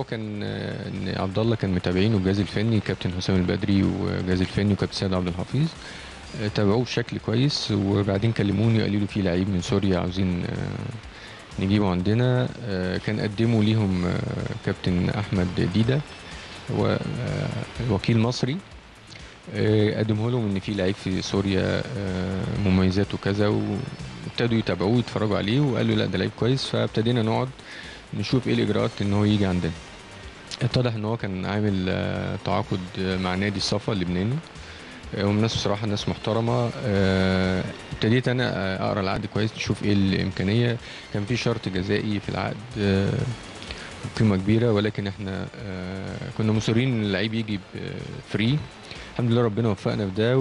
الموضوع كان آه، ان عبد الله كان متابعينه الجهاز الفني كابتن حسام البدري والجهاز الفني وكابتن سيد عبد الحفيظ آه، تابعوه بشكل كويس وبعدين كلموني قالوا لي في لعيب من سوريا عاوزين آه، نجيبه عندنا آه، كان قدموا ليهم آه، كابتن احمد ديدا هو آه، وكيل مصري آه، قدمه لهم ان في لعيب في سوريا آه، مميزاته كذا وابتدوا يتابعوه ويتفرجوا عليه وقالوا لا ده لعيب كويس فابتدينا نقعد نشوف ايه الاجراءات ان هو يجي عندنا اتضح ان هو كان عامل آه، تعاقد آه، مع نادي الصفا اللبناني آه، هم ناس بصراحه ناس محترمه آه، ابتديت انا آه، اقرا العقد كويس نشوف ايه الامكانيه كان في شرط جزائي في العقد آه، قيمه كبيره ولكن احنا آه، كنا مصرين ان اللعيب يجي فري الحمد لله ربنا وفقنا في ده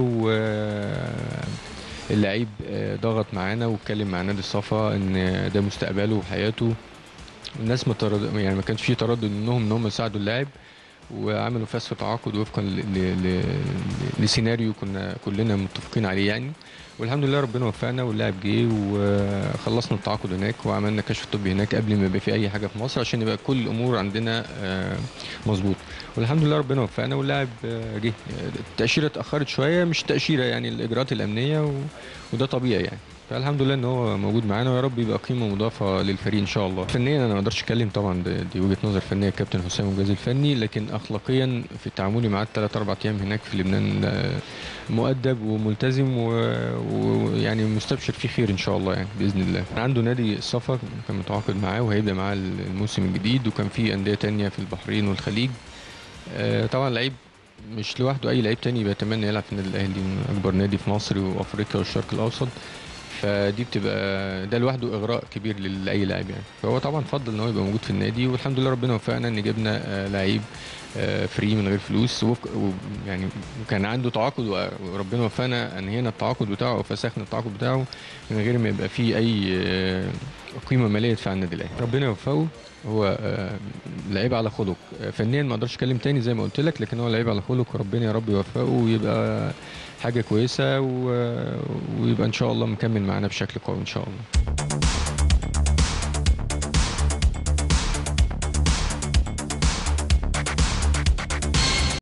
واللعيب ضغط معانا واتكلم مع نادي الصفا ان ده مستقبله وحياته الناس ما ترد... يعني ما كانش في تردد منهم ان هم يساعدوا اللاعب وعملوا فسخ تعاقد وفقا ل... ل... ل... لسيناريو كنا كلنا متفقين عليه يعني والحمد لله ربنا وفقنا واللاعب جه وخلصنا التعاقد هناك وعملنا كشف طبي هناك قبل ما يبقى في اي حاجه في مصر عشان يبقى كل الامور عندنا آه، مظبوط والحمد لله ربنا وفقنا واللاعب آه، جه التاشيره اتاخرت شويه مش تاشيره يعني الاجراءات الامنيه و... وده طبيعي يعني فالحمد لله ان هو موجود معانا ويا رب يبقى قيمه مضافه للفريق ان شاء الله فنيا انا ما اقدرش اتكلم طبعا دي, دي وجهه نظر فنيه كابتن حسام والجهاز الفني لكن اخلاقيا في تعاملي معاه الثلاث اربع ايام هناك في لبنان آه، مؤدب وملتزم و- ويعني مستبشر فيه خير ان شاء الله يعني باذن الله عنده نادي الصفا كان متعاقد معاه وهيبدا معاه الموسم الجديد وكان في انديه تانية في البحرين والخليج آه، طبعا لعيب مش لوحده اي لعيب تاني بيتمنى يلعب في النادي الاهلي من اكبر نادي في مصر وافريقيا والشرق الاوسط فدي بتبقى ده لوحده اغراء كبير لاي لاعب يعني فهو طبعا فضل ان هو يبقى موجود في النادي والحمد لله ربنا وفقنا ان جبنا آه، لعيب آه، فري من غير فلوس وفق و- يعني وكان عنده تعاقد و- وربنا وفقنا انهينا التعاقد بتاعه او فسخنا التعاقد بتاعه من غير ما يبقى فيه اي آه، قيمه ماليه يدفعها النادي الاهلي ربنا يوفقه هو آه، لعيب على خلق آه، فنيا ما اقدرش اتكلم تاني زي ما قلت لك لكن هو لعيب على خلق وربنا يا رب يوفقه ويبقى حاجه كويسه و... ويبقى ان شاء الله مكمل معانا بشكل قوي ان شاء الله